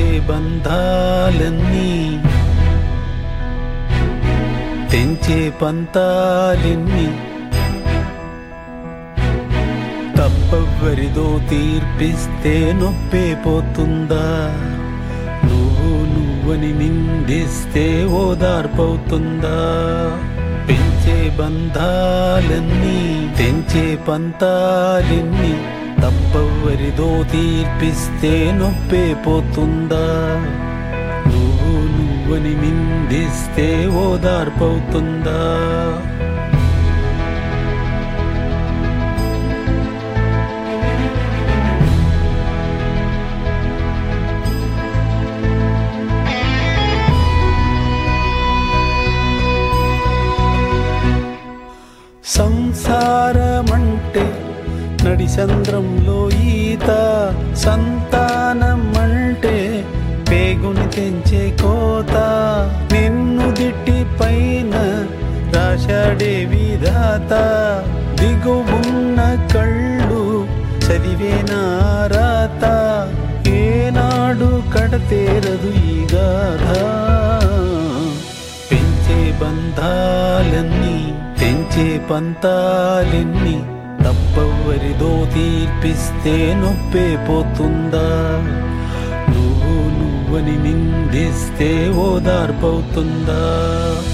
పెంచే బంధాలన్నీ తెంచే పంతాలెన్ని తప్పవరిదో తీర్పిస్తే నొప్పే పోతుందా నువ్వు నువ్వని నిందిస్తే ఓదార్పవుతుందా పెంచే బంధాలన్నీ తెంచే పంతాలెన్ని తప్పవరిదో తీర్పిస్తే నొప్పే పోతుందా నువ్వు నువ్వని నిందిస్తే ఓదార్పవుతుందా సంసారమంటే నడి చంద్రంలో ఈత సంతానం అంటే పేగుని తెంచే కోత నిన్ను దిట్టి పైన రాశాడే విధాత దిగువున్న కళ్ళు చదివే నారాత ఏనాడు కడతేరదు ఈ గాథ పెంచే బంధాలన్నీ తెంచే పంతాలెన్ని తప్పవరిదో తీర్పిస్తే నొప్పే పోతుందా నువ్వు నువ్వని నిందిస్తే ఓదార్పవుతుందా